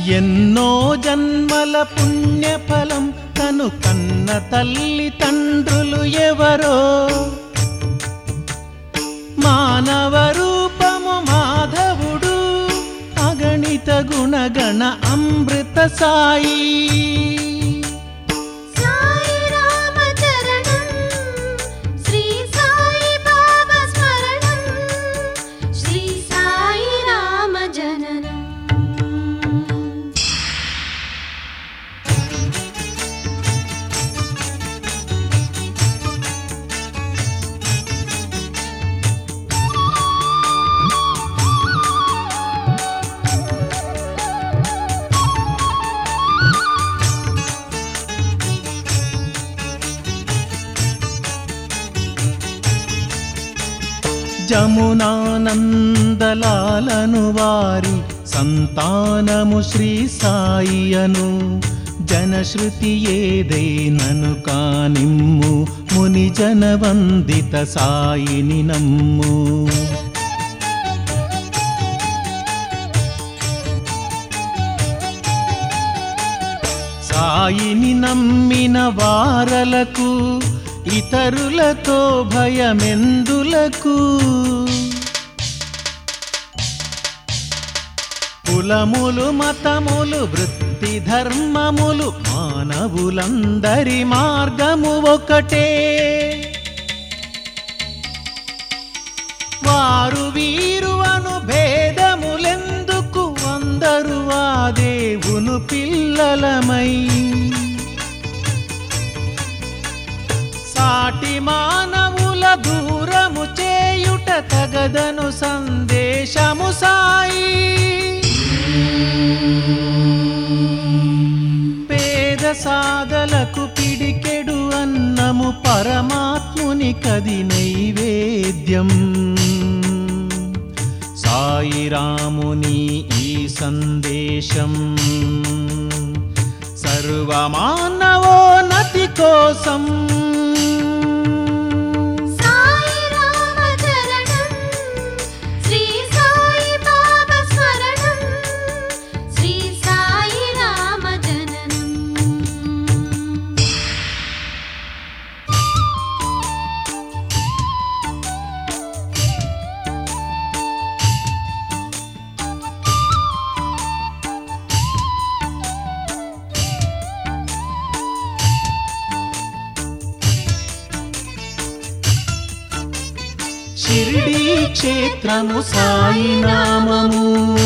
ఎన్నో జన్మల పుణ్యఫలం తను కన్న తల్లి తండ్రులు ఎవరో మానవ రూపము మాధవుడు అగణిత గుణగణ అమృత సాయి సాయి రామచరణం శ్రీ సాయి బాబా స్మరణం శ్రీ సాయి రామ జననం జమునానందలాలను వారి సంతానము శ్రీ సాయియను జనశ్రుతి ఏదైనను కానిమ్ము ముని జనవందిత సాయిని నమ్ము సాయిని నమ్మిన వారలకు ఇతరులతో భయమెందులకు కులములు మతములు వృత్తి ధర్మములు మానవులందరి మార్గము ఒకటే వారు వీరు అను భేదములెందుకు అందరూ ఆ దేవును పిల్లలమై సాటి మానవుల దూరము చేయుట తగదను సందేశము సాయి పేద సాదలకు పిడికెడు అన్నము పరమాత్ముని కది నైవేద్యం సాయి రాముని ఈ సందేశం సర్వమానవోన్నతి కోసం సాయి రామచరణం శ్రీ సాయి బాబా స్మరణం శ్రీ సాయి రామ జననం షిరిడీ క్షేత్రము సాయి నామము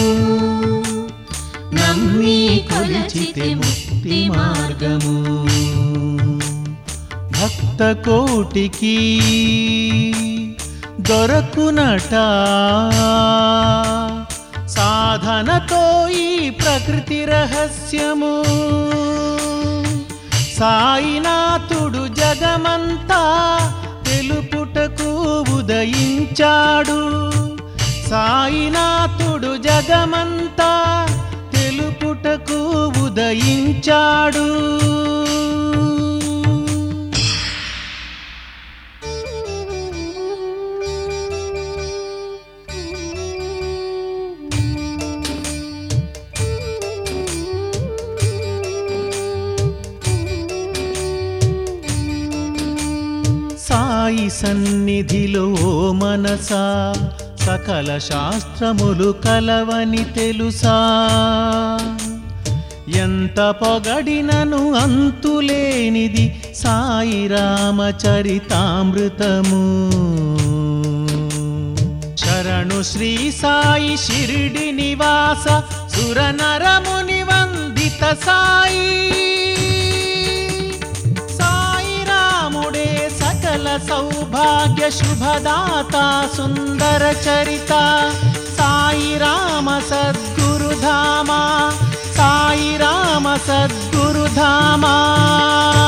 నమ్మి కొలిచితే ముక్తి మార్గము భక్త కోటికి దొరకునట సాధనతో ఈ ప్రకృతి రహస్యము సాయినాథుడు జగమంతా తెలుపుటకు ఉదయించాడు సాయినాథుడు జగమంతా తెలుపుటకు ఉదయించాడు సాయి సన్నిధిలో ఓ మనసా సకల శాస్త్రములు కలవని తెలుసా ఎంత పొగడినను అంతులేనిది సాయి రామచరితామృతము శరణు శ్రీ సాయి షిరిడి నివాస సురనరముని వందిత సాయి సాయి రాముడే సకల సౌభాగ్య శుభదాత సుందర చరిత సాయి రామ సద్గురుధామ సాయి రామ సద్గురుధామ